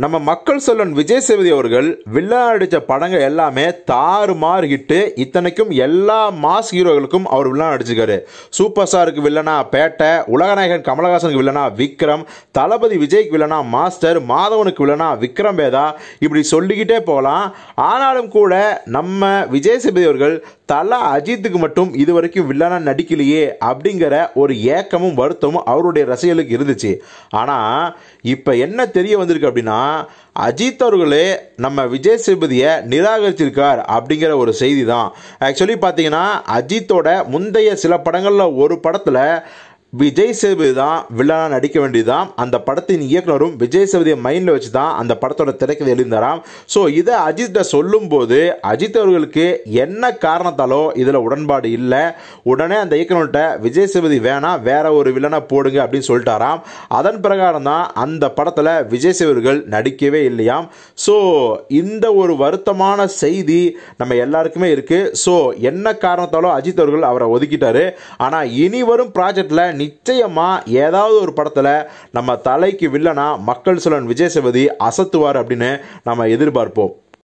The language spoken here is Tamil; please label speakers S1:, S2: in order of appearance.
S1: நம்ம மக்கள் செல்வன் விஜய் சேதுபதி அவர்கள் வில்லன் அடித்த படங்கள் எல்லாமே தாறுமாறு ஹிட்டு இத்தனைக்கும் எல்லா மாஸ் ஹீரோகளுக்கும் அவர் வில்லன் அடிச்சிருக்காரு சூப்பர் ஸ்டாருக்கு வில்லனா பேட்டை உலகநாயகன் கமலஹாசனுக்கு வில்லனா விக்ரம் தளபதி விஜய்க்கு வில்லனா மாஸ்டர் மாதவனுக்கு வில்லனா விக்ரம் வேதா இப்படி சொல்லிக்கிட்டே போகலாம் ஆனாலும் கூட நம்ம விஜய் சேதுபதி அவர்கள் தல அஜித்துக்கு மட்டும் இது வரைக்கும் வில்லனா நடிக்கலையே அப்படிங்கிற ஒரு ஏக்கமும் வருத்தமும் அவருடைய ரசிகர்களுக்கு இருந்துச்சு ஆனால் இப்போ என்ன தெரிய வந்திருக்கு அப்படின்னா அஜித் அவர்களே நம்ம விஜய் சேதுபதியை நிராகரிச்சிருக்கார் அப்படிங்கிற ஒரு செய்தி தான் ஆக்சுவலி பார்த்தீங்கன்னா அஜித்தோட முந்தைய சில படங்களில் ஒரு படத்தில் விஜய் சேதுபதி தான் வில்லனா நடிக்க வேண்டியதுதான் அந்த படத்தின் இயக்குனரும் விஜய் சேதுபதியை மைண்டில் வச்சு தான் அந்த படத்தோட திரைக்கதை எழுந்தாராம் ஸோ இதை அஜித்தை சொல்லும்போது அஜித் அவர்களுக்கு என்ன காரணத்தாலோ இதில் உடன்பாடு இல்லை உடனே அந்த இயக்குனர்கிட்ட விஜய் சேதுபதி வேணாம் வேற ஒரு வில்லனா போடுங்க அப்படின்னு சொல்லிட்டாராம் அதன் பிரகாரம் தான் அந்த படத்தில் விஜய் சேதுபதிகள் நடிக்கவே இல்லையாம் ஸோ இந்த ஒரு வருத்தமான செய்தி நம்ம எல்லாருக்குமே இருக்கு ஸோ என்ன காரணத்தாலோ அஜித் அவர்கள் அவரை ஒதுக்கிட்டாரு ஆனால் இனி வரும் ப்ராஜெக்டில் நிச்சயமா ஏதாவது ஒரு படத்தில் நம்ம தலைக்கு வில்லனா மக்கள் செல்வன் விஜய் சேதுபதி அசத்துவார் அப்படின்னு நம்ம எதிர்பார்ப்போம்